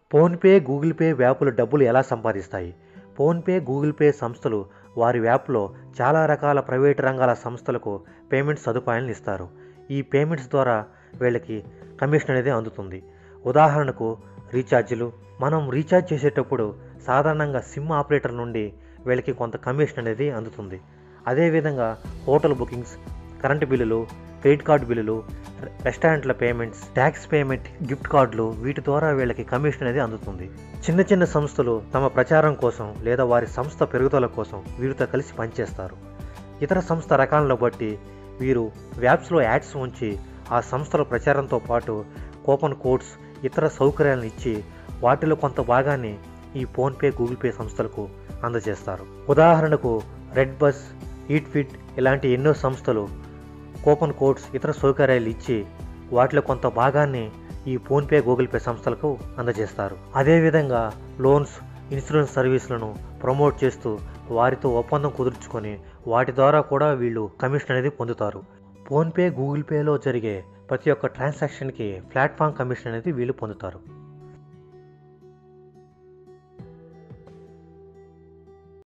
PhonePe Google pay వ్యాపులు డబ్బులు ఎలా సంపాదిస్తాయి PhonePe Google pay సంస్థలు వారి వ్యాప్లో చాలా రకాల ప్రైవేటు రంగాల సంస్థలకు పేమెంట్ సదుపాయాలను ఇస్తారు ఈ పేమెంట్స్ ద్వారా వీళ్ళకి కమిషన్ అనేది అందుతుంది ఉదాహరణకు రీఛార్జీలు మనం రీఛార్జ్ చేసేటప్పుడు సాధారణంగా సిమ్ ఆపరేటర్ నుండి వీళ్ళకి కొంత కమిషన్ అనేది అందుతుంది అదేవిధంగా హోటల్ బుకింగ్స్ కరెంటు బిల్లులు క్రెడిట్ కార్డు బిల్లులు రెస్టారెంట్ల పేమెంట్స్ ట్యాక్స్ పేమెంట్ గిఫ్ట్ కార్డులు వీటి ద్వారా వీళ్ళకి కమిషన్ అనేది అందుతుంది చిన్న చిన్న సంస్థలు తమ ప్రచారం కోసం లేదా వారి సంస్థ పెరుగుదల కోసం వీరితో కలిసి పనిచేస్తారు ఇతర సంస్థ రకాలను బట్టి వీరు వ్యాప్స్లో యాడ్స్ ఉంచి ఆ సంస్థల ప్రచారంతో పాటు కూపన్ కోడ్స్ ఇతర సౌకర్యాలను ఇచ్చి వాటిలో కొంత భాగాన్ని ఈ ఫోన్పే గూగుల్ పే సంస్థలకు అందజేస్తారు ఉదాహరణకు రెడ్ బస్ ఈట్ ఫిట్ ఇలాంటి ఎన్నో సంస్థలు కూపన్ కోడ్స్ ఇతర సౌకర్యాలు ఇచ్చి వాటిలో కొంత భాగాన్ని ఈ ఫోన్పే గూగుల్ పే సంస్థలకు అందజేస్తారు అదేవిధంగా లోన్స్ ఇన్సూరెన్స్ సర్వీసులను ప్రమోట్ చేస్తూ వారితో ఒప్పందం కుదుర్చుకొని వాటి ద్వారా కూడా వీళ్ళు కమిషన్ అనేది పొందుతారు ఫోన్పే గూగుల్ పేలో జరిగే ప్రతి ఒక్క ట్రాన్సాక్షన్కి ప్లాట్ఫామ్ కమిషన్ అనేది వీళ్ళు పొందుతారు